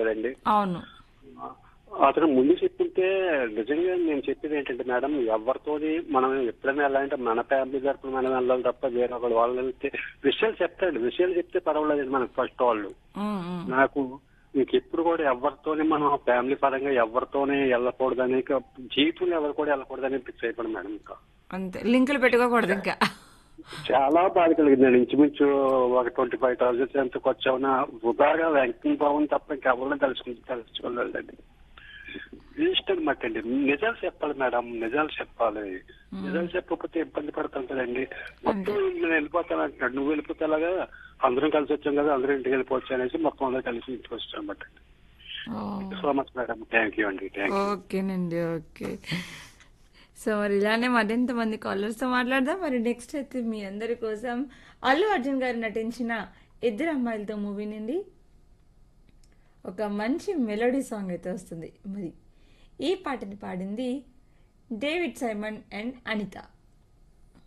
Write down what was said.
కదండి అవును అతను ముందు చెప్తుంటే నిజంగా నేను చెప్పేది ఏంటంటే మేడం ఎవరితోని మనం ఎప్పుడైనా వెళ్ళాలంటే మన ఫ్యామిలీ తరపున మనం వెళ్ళాలి తప్ప వేరే ఒకళ్ళు వాళ్ళు వెళ్తే విషయాలు చెప్తాడు విషయాలు చెప్తే పర్వాలేదు మనకు ఫస్ట్ వాళ్ళు ఉమ్, ఉమ్. నాకు ఇంకెప్పుడు కూడా ఎవరితోని మనం ఫ్యామిలీ పరంగా ఎవరితోనే వెళ్ళకూడదని ఇక జీవితంలో ఎవరు కూడా వెళ్ళకూడదని ఫిక్స్ అయిపోయాడు మేడం ఇంకా అంతే లింకులు పెట్టుకోకూడదు ఇంకా చాలా బాధ కలిగిందండి ఇంచుమించు ఒక ట్వంటీ ఫైవ్ థౌసండ్ ఎంత ఖర్చు అవునా వృధాగా వెంకట భవన్ తప్ప ఇంకెవరిని తెలుసుకుంటే తెలుసుకోలేదండి వేస్ట్ అనమాట అండి నిజాలు చెప్పాలి మేడం నిజాలు చెప్పాలి నిజాలు చెప్పకపోతే ఇబ్బంది పడతాం కదండి మొత్తం నేను వెళ్ళిపోతాను అంటున్నాడు నువ్వు వెళ్ళిపోతే అలాగా అందరం కలిసి వచ్చాం కదా అందరం ఇంటికి వెళ్ళిపోవచ్చు అనేసి మొత్తం అందరం కలిసి ఇంటికి వచ్చాం అనమాట oh, so much madam thank you అండి థ్యాంక్ యూ ఓకేనండి ఓకే సో మరి ఇలానే మరింత మంది కాలర్స్తో మాట్లాడదాం మరి నెక్స్ట్ అయితే మీ అందరి కోసం అల్లు అర్జున్ గారు నటించిన ఇద్దరు అమ్మాయిలతో మూవీ నుండి ఒక మంచి మెలోడీ సాంగ్ అయితే వస్తుంది మరి ఈ పాటని పాడింది డేవిడ్ సైమన్ అండ్ అనిత